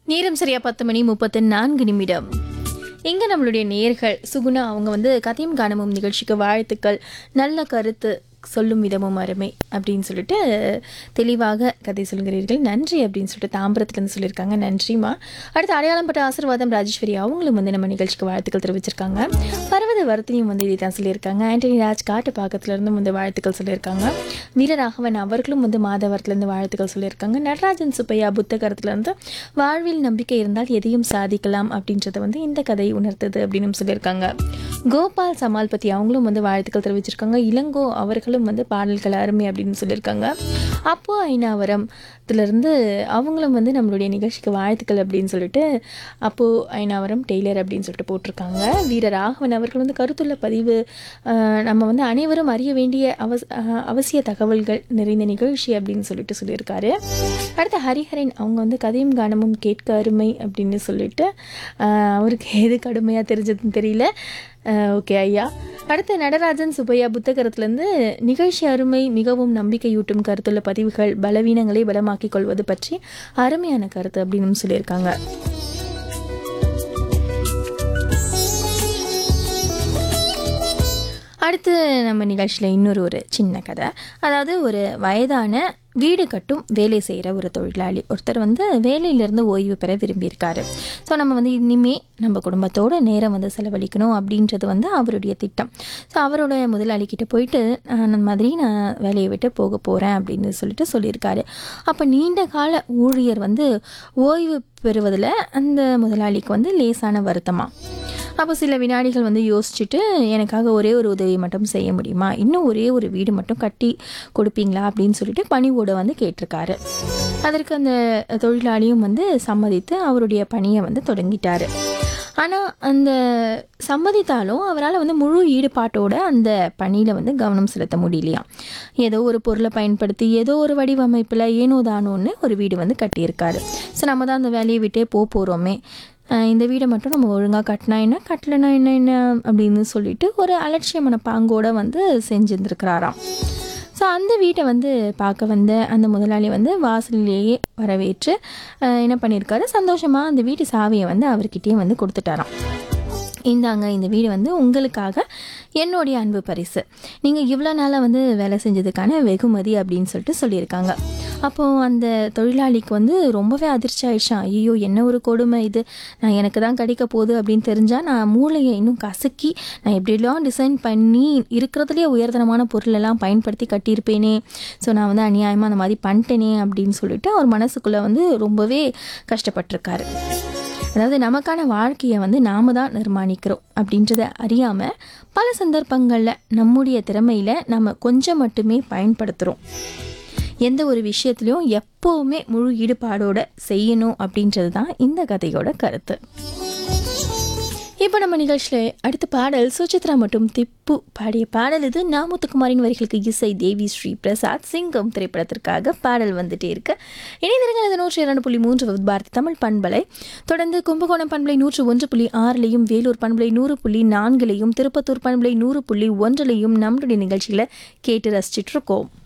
நேரம் சரியா பத்து மணி முப்பத்து நான்கு நிமிடம் இங்கே நம்மளுடைய நேர்கள் சுகுணா அவங்க வந்து கதையும் காணமும் நிகழ்ச்சிக்கு வாழ்த்துக்கள் நல்ல கருத்து சொல்லும் விதமும் அருமை அப்படின்னு சொல்லிட்டு தெளிவாக கதை சொல்கிறீர்கள் நன்றி அப்படின்னு சொல்லிட்டு தாம்பரத்துலேருந்து சொல்லியிருக்காங்க நன்றிமா அடுத்து அடையாளம் பட்ட ஆசீர்வாதம் ராஜேஸ்வரி அவங்களும் வந்து நம்ம நிகழ்ச்சிக்கு வாழ்த்துக்கள் தெரிவிச்சிருக்காங்க பர்வத வர்த்தினியும் வந்து இதை தான் சொல்லியிருக்காங்க ஆண்டனி ராஜ் காட்டுப்பாக்கத்துலேருந்து வந்து வாழ்த்துக்கள் சொல்லியிருக்காங்க வீரராகவன் அவர்களும் வந்து மாதவரத்துலேருந்து வாழ்த்துக்கள் சொல்லியிருக்காங்க நடராஜன் சுப்பையா புத்தகரத்துலேருந்து வாழ்வில் நம்பிக்கை இருந்தால் எதையும் சாதிக்கலாம் அப்படின்றத வந்து இந்த கதை உணர்த்தது அப்படின்னு சொல்லியிருக்காங்க கோபால் சமால் பற்றி அவங்களும் வந்து வாழ்த்துக்கள் தெரிவிச்சிருக்காங்க இளங்கோ அவர்களும் வந்து பாடல்கள் அருமை அப்படின்னு சொல்லியிருக்காங்க அப்போ ஐநாவரம்லேருந்து அவங்களும் வந்து நம்மளுடைய நிகழ்ச்சிக்கு வாழ்த்துக்கள் அப்படின்னு சொல்லிட்டு அப்போ ஐநாவரம் டெய்லர் அப்படின்னு சொல்லிட்டு போட்டிருக்காங்க வீர ராகவன் அவர்கள் வந்து கருத்துள்ள பதிவு ஆஹ், நம்ம வந்து அனைவரும் அறிய வேண்டிய அவஸ் ஆஹ், அவசிய தகவல்கள் நிறைந்த நிகழ்ச்சி அப்படின்னு சொல்லிட்டு சொல்லியிருக்காரு அடுத்து ஹரிஹரன் அவங்க வந்து கதையும் கானமும் கேட்க அருமை அப்படின்னு சொல்லிட்டு ஆஹ், அவருக்கு எது கடுமையாக தெரிஞ்சதுன்னு தெரியல ஓகே ஐயா அடுத்து நடராஜன் சுப்பையா புத்தகரத்துலேருந்து நிகழ்ச்சி அருமை மிகவும் நம்பிக்கையூட்டும் கருத்துள்ள பதிவுகள் பலவீனங்களை பலமாக்கிக் கொள்வது பற்றி அருமையான கருத்து அப்படின்னு சொல்லியிருக்காங்க அடுத்து நம்ம நிகழ்ச்சியில் இன்னொரு ஒரு சின்ன கதை அதாவது ஒரு வயதான வீடு கட்டும் வேலை செய்கிற ஒரு தொழிலாளி ஒருத்தர் வந்து வேலையிலேருந்து ஓய்வு பெற விரும்பியிருக்காரு ஸோ நம்ம வந்து இனிமே நம்ம குடும்பத்தோட நேரம் வந்து செலவழிக்கணும் அப்படின்றது வந்து அவருடைய திட்டம் ஸோ அவரோட முதலாளிக்கிட்ட போயிட்டு "நான் அந்த மாதிரி நான் வேலையை விட்டு போக போகிறேன் அப்படின்னு சொல்லிட்டு சொல்லியிருக்காரு அப்போ நீண்ட கால ஊழியர் வந்து ஓய்வு பெறுவதில் அந்த முதலாளிக்கு வந்து லேசான வருத்தமாக அப்போ சில வினாடிகள் வந்து யோசிச்சுட்டு எனக்காக ஒரே ஒரு உதவி மட்டும் செய்ய முடியுமா இன்னும் ஒரே ஒரு வீடு மட்டும் கட்டி கொடுப்பீங்களா அப்படின்னு சொல்லிட்டு பணிவோட வந்து கேட்டிருக்காரு அதற்கு அந்த தொழிலாளியும் வந்து சம்மதித்து அவருடைய பணியை வந்து தொடங்கிட்டாரு ஆனால் அந்த சம்மதித்தாலும் அவரால் வந்து முழு ஈடுபாட்டோட அந்த பணியில் வந்து கவனம் செலுத்த முடியலையாம் ஏதோ ஒரு பொருளை பயன்படுத்தி ஏதோ ஒரு வடிவமைப்பில் ஏனோ தானோன்னு ஒரு வீடு வந்து கட்டியிருக்காரு ஸோ நம்ம தான் அந்த வேலையை விட்டே போக போகிறோமே அஹ் இந்த வீடை மட்டும் நம்ம ஒழுங்காக கட்டினா என்ன கட்டலைனா என்ன என்ன அப்படின்னு சொல்லிட்டு ஒரு அலட்சியமான பாங்கோட வந்து செஞ்சுருந்துருக்கிறாராம் ஸோ அந்த வீட்டை வந்து பார்க்க வந்த அந்த முதலாளி வந்து வாசலிலேயே வரவேற்று அஹ் என்ன பண்ணியிருக்காரு சந்தோஷமாக அந்த வீட்டு சாவியை வந்து அவர்கிட்டயே வந்து கொடுத்துட்டாராம் இந்தாங்க இந்த வீடு வந்து உங்களுக்காக என்னுடைய அன்பு பரிசு நீங்கள் இவ்வளோ நாளாக வந்து வேலை செஞ்சதுக்கான வெகுமதி அப்படின்னு சொல்லிட்டு சொல்லியிருக்காங்க அப்போது அந்த தொழிலாளிக்கு வந்து ரொம்பவே அதிர்ச்சி ஆயிடுச்சான் ஐயோ என்ன ஒரு கொடுமை இது நான் எனக்கு தான் கிடைக்க போகுது அப்படின்னு தெரிஞ்சால் நான் மூளையை இன்னும் கசக்கி நான் எப்படிலாம் டிசைன் பண்ணி இருக்கிறதுலே உயர்தரமான பொருளெல்லாம் பயன்படுத்தி கட்டியிருப்பேனே ஸோ நான் வந்து அநியாயமாக அந்த மாதிரி பண்ணிட்டேனே அப்படின்னு சொல்லிட்டு அவர் மனசுக்குள்ளே வந்து ரொம்பவே கஷ்டப்பட்டிருக்காரு அதாவது நமக்கான வாழ்க்கையை வந்து நாம தான் நிர்மாணிக்கிறோம் அப்படின்றத அறியாமல் பல சந்தர்ப்பங்களில் நம்முடைய திறமையில் நம்ம கொஞ்சம் மட்டுமே பயன்படுத்துகிறோம் எந்த ஒரு விஷயத்துலையும் எப்போவுமே முழு ஈடுபாடோட செய்யணும் அப்படின்றது தான் இந்த கதையோட கருத்து இப்போ நம்ம நிகழ்ச்சியில் அடுத்த பாடல் சுசித்ரா மற்றும் திப்பு பாடிய பாடல் இது நாமுத்துக்குமாரின் வரிகளுக்கு இசை தேவி ஸ்ரீ பிரசாத் சிங்கம் திரைப்படத்திற்காக பாடல் வந்துட்டே இருக்கு இணைந்திருங்கள் இது நூற்றி இரண்டு புள்ளி மூன்று வித் பாரதி தமிழ் பண்பலை தொடர்ந்து கும்பகோணம் பண்பலை நூற்று ஒன்று புள்ளி ஆறுலையும் வேலூர் பண்பலை நூறு புள்ளி நான்குலையும் திருப்பத்தூர் பண்பலை நூறு புள்ளி ஒன்றுலையும் நம்மளுடைய நிகழ்ச்சியில் கேட்டு ரசிச்சிட்டு இருக்கோம்